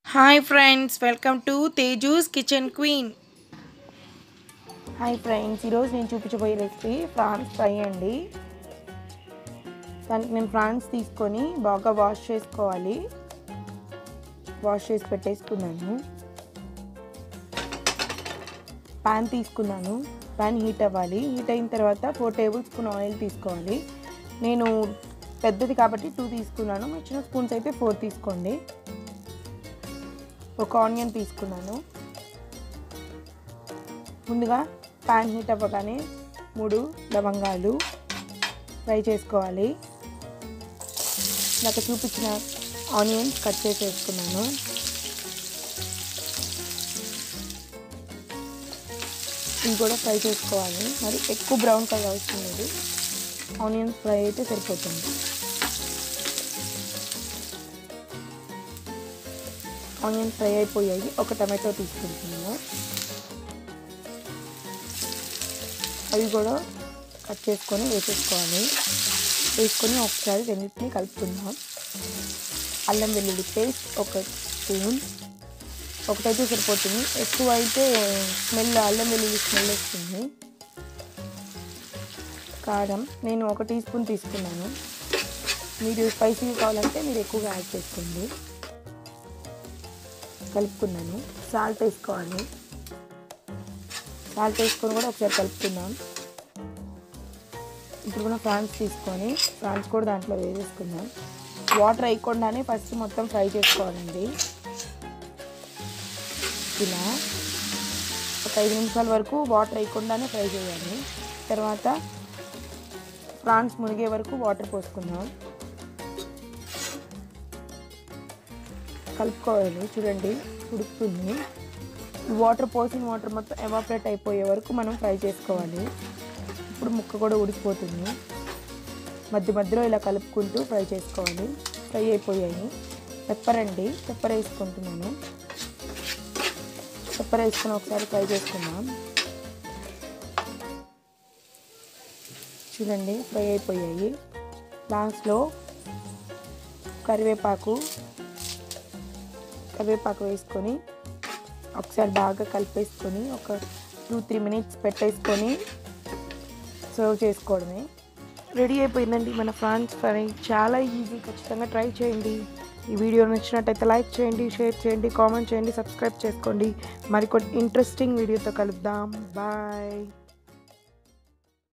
hi friends welcome to Teju's kitchen queen hi friends ఈరోజు నేను చూపించబోయే రెసిపీ ప్రాన్స్ ఫ్రై అండి దానికి నేను ప్రాన్స్ తీసుకొని బాగా వాష్ చేసుకోవాలి వాష్ చేసి పెట్టేసుకున్నాను ప్యాన్ తీసుకున్నాను ప్యాన్ హీట్ అవ్వాలి హీట్ అయిన తర్వాత ఫోర్ టేబుల్ స్పూన్ ఆయిల్ తీసుకోవాలి నేను పెద్దది కాబట్టి టూ తీసుకున్నాను మీ చిన్న స్పూన్స్ అయితే ఫోర్ తీసుకోండి ఒక ఆనియన్ తీసుకున్నాను ముందుగా ప్యాన్ హీట్ అవ్వగానే మూడు లవంగాలు ఫ్రై చేసుకోవాలి నాకు చూపించిన ఆనియన్స్ కట్ చేసి వేసుకున్నాను ఇవి కూడా ఫ్రై చేసుకోవాలి మరి ఎక్కువ బ్రౌన్ కలర్ అవసరం లేదు ఆనియన్స్ ఫ్రై అయితే సరిపోతుంది ఆనియన్ ఫ్రై అయిపోయాయి ఒక టమాటో తీసుకుంటున్నాము అవి కూడా కట్ చేసుకొని వేసేసుకోవాలి వేసుకొని ఒకసారి రెండింటిని కలుపుకుందాం అల్లం వెల్లుల్లి పేస్ట్ ఒక స్పూన్ ఒకటైతే సరిపోతుంది ఎక్కువ అయితే స్మెల్ అల్లం వెల్లుల్లి స్మెల్ వస్తుంది కారం నేను ఒక టీ స్పూన్ తీసుకున్నాను మీరు స్పైసీ కావాలంటే మీరు ఎక్కువగా యాడ్ చేసుకోండి కలుపుకున్నాను సాల్ట్ వేసుకోవాలి సాల్ట్ వేసుకొని కూడా ఒకసారి కలుపుకుందాం ఇప్పుడు కూడా ఫ్రాన్స్ తీసుకొని ఫ్రాన్స్ కూడా దాంట్లో వేసేసుకుందాం వాటర్ వేయకుండానే ఫస్ట్ మొత్తం ఫ్రై చేసుకోవాలండి ఇలా ఒక ఐదు నిమిషాల వరకు వాటర్ వేయకుండానే ఫ్రై చేయాలి తర్వాత ప్రాన్స్ మునిగే వరకు వాటర్ పోసుకుందాం కలుపుకోవాలి చూడండి ఉడుకుతుంది వాటర్ పోసిన వాటర్ మొత్తం ఎవాపరేట్ అయిపోయే వరకు మనం ఫ్రై చేసుకోవాలి ఇప్పుడు ముక్క కూడా ఉడికిపోతుంది మధ్య మధ్యలో ఇలా కలుపుకుంటూ ఫ్రై చేసుకోవాలి ఫ్రై అయిపోయాయి పెప్పర్ అండి పెప్పర్ వేసుకుంటున్నాను పెప్పర్ వేసుకుని ఒకసారి ఫ్రై చేసుకుందాం చూడండి ఫ్రై అయిపోయాయి లాస్ట్లో కరివేపాకు కరివేపాకు వేసుకొని ఒకసారి బాగా కలిపేసుకొని ఒక టూ త్రీ మినిట్స్ పెట్టేసుకొని సర్వ్ చేసుకోవడమే రెడీ అయిపోయిందండి మన ఫ్రాన్స్ ఫ్రై చాలా ఈజీ ఖచ్చితంగా ట్రై చేయండి ఈ వీడియో నచ్చినట్టయితే లైక్ చేయండి షేర్ చేయండి కామెంట్ చేయండి సబ్స్క్రైబ్ చేసుకోండి మరికొన్ని ఇంట్రెస్టింగ్ వీడియోతో కలుద్దాం బాయ్